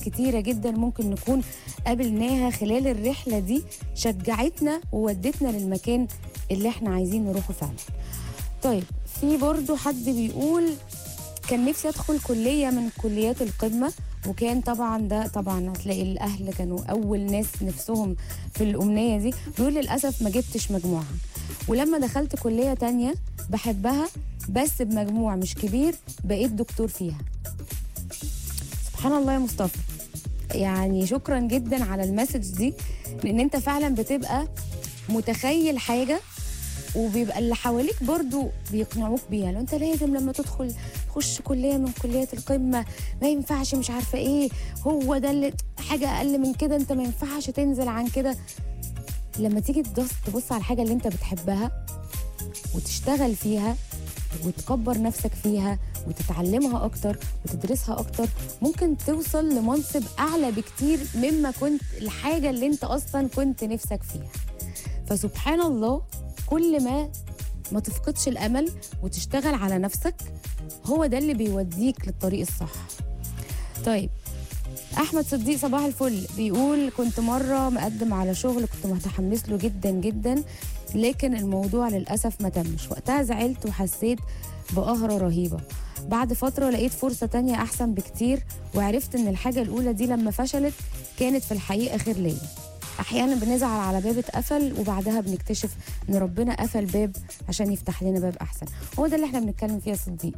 كتيرة جدا ممكن نكون قابلناها خلال الرحلة دي شجعتنا وودتنا للمكان اللي احنا عايزين نروحه فعلا طيب في برضو حد بيقول كان نفسي ادخل كليه من كليات القمه وكان طبعا ده طبعا هتلاقي الاهل كانوا اول ناس نفسهم في الامنيه دي بيقول للاسف ما جبتش مجموعها ولما دخلت كليه تانية بحبها بس بمجموع مش كبير بقيت دكتور فيها سبحان الله يا مصطفى يعني شكرا جدا على المسج دي لان انت فعلا بتبقى متخيل حاجه وبيبقى اللي حواليك برضو بيقنعوك بيها لو انت لازم لما تدخل تخش كليه من كليات القمه ما ينفعش مش عارفه ايه هو ده اللي حاجه اقل من كده انت ما ينفعش تنزل عن كده لما تيجي تبص تبص على الحاجه اللي انت بتحبها وتشتغل فيها وتكبر نفسك فيها وتتعلمها اكتر وتدرسها اكتر ممكن توصل لمنصب اعلى بكتير مما كنت الحاجه اللي انت اصلا كنت نفسك فيها فسبحان الله كل ما ما تفقدش الامل وتشتغل على نفسك هو ده اللي بيوديك للطريق الصح طيب احمد صديق صباح الفل بيقول كنت مره مقدم على شغل كنت متحمس له جدا جدا لكن الموضوع للاسف ما تمش وقتها زعلت وحسيت بقهره رهيبه بعد فترة لقيت فرصة تانية أحسن بكتير وعرفت إن الحاجة الأولى دي لما فشلت كانت في الحقيقة خير ليا أحيانا بنزعل على باب اتقفل وبعدها بنكتشف إن ربنا قفل باب عشان يفتح لنا باب أحسن هو ده اللي احنا بنتكلم فيه يا صديق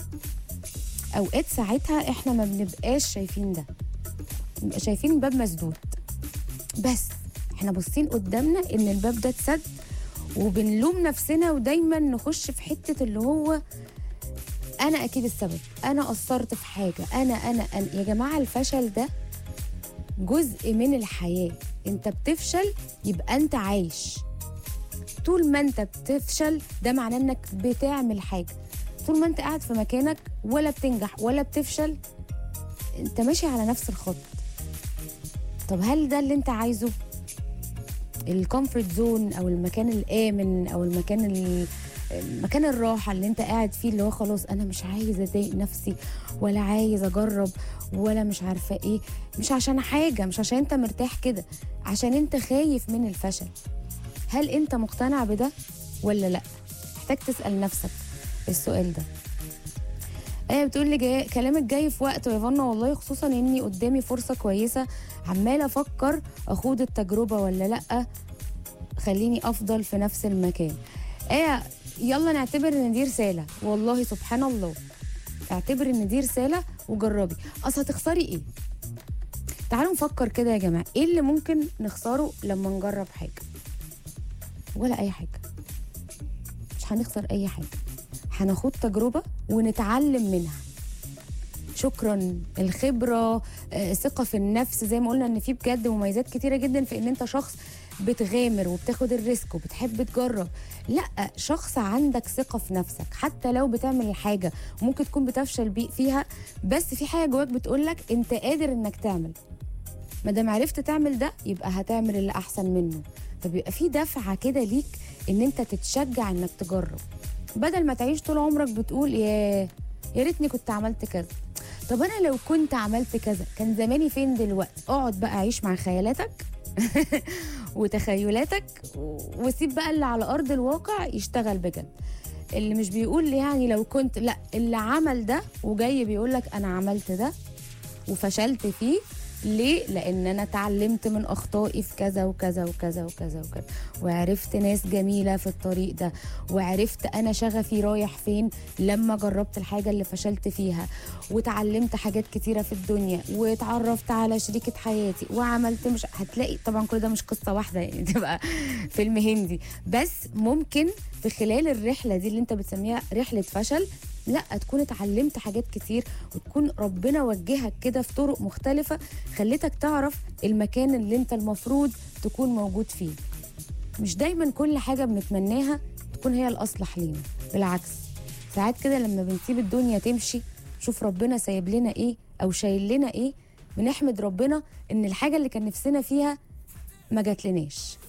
أوقات ساعتها احنا ما بنبقاش شايفين ده بنبقى شايفين باب مسدود بس احنا باصين قدامنا ان الباب ده اتسد وبنلوم نفسنا ودايما نخش في حته اللي هو انا اكيد السبب انا قصرت في حاجه انا انا انا يا جماعه الفشل ده جزء من الحياه انت بتفشل يبقى انت عايش طول ما انت بتفشل ده معناه انك بتعمل حاجه طول ما انت قاعد في مكانك ولا بتنجح ولا بتفشل انت ماشي على نفس الخط طب هل ده اللي انت عايزه الكومفورت زون او المكان الامن او المكان ال- مكان الراحه اللي انت قاعد فيه اللي هو خلاص انا مش عايز اضايق نفسي ولا عايز اجرب ولا مش عارفه ايه مش عشان حاجه مش عشان انت مرتاح كده عشان انت خايف من الفشل هل انت مقتنع بده ولا لا محتاج تسال نفسك السؤال ده ايه بتقول لي جاي كلامك جاي في وقته يا فنا والله خصوصا اني قدامي فرصه كويسه عماله افكر اخوض التجربه ولا لا خليني افضل في نفس المكان ايه يلا نعتبر ان دي رساله والله سبحان الله اعتبر ان دي رساله وجربي اصل هتخسري ايه تعالوا نفكر كده يا جماعه ايه اللي ممكن نخسره لما نجرب حاجه ولا اي حاجه مش هنخسر اي حاجه هناخد تجربه ونتعلم منها شكرا الخبره آه، ثقه في النفس زي ما قلنا ان في بجد مميزات كتيره جدا في ان انت شخص بتغامر وبتاخد الريسك وبتحب تجرب لا شخص عندك ثقه في نفسك حتى لو بتعمل الحاجه ممكن تكون بتفشل بي فيها بس في حاجه جواك بتقولك انت قادر انك تعمل ما دام عرفت تعمل ده يبقى هتعمل اللي احسن منه فبيبقى في دفعه كده ليك ان انت تتشجع انك تجرب بدل ما تعيش طول عمرك بتقول يا يا ريتني كنت عملت كذا طب انا لو كنت عملت كذا كان زماني فين دلوقتي اقعد بقى عيش مع خيالاتك وتخيلاتك و- وسيب بقى اللي على ارض الواقع يشتغل بجد اللي مش بيقول يعني لو كنت لا اللي عمل ده وجاي بيقول لك انا عملت ده وفشلت فيه ليه؟ لأن أنا اتعلمت من أخطائي في كذا وكذا وكذا وكذا وكذا وعرفت ناس جميلة في الطريق ده وعرفت أنا شغفي رايح فين لما جربت الحاجة اللي فشلت فيها وتعلمت حاجات كتيرة في الدنيا واتعرفت على شريكة حياتي وعملت مش هتلاقي طبعا كل ده مش قصة واحدة يعني تبقى فيلم هندي بس ممكن في خلال الرحلة دي اللي انت بتسميها رحلة فشل لا تكون اتعلمت حاجات كتير وتكون ربنا وجهك كده في طرق مختلفة خلتك تعرف المكان اللي انت المفروض تكون موجود فيه مش دايما كل حاجة بنتمناها تكون هي الأصلح لينا بالعكس ساعات كده لما بنسيب الدنيا تمشي شوف ربنا سايب لنا ايه او شايل لنا ايه بنحمد ربنا ان الحاجة اللي كان نفسنا فيها ما جاتلناش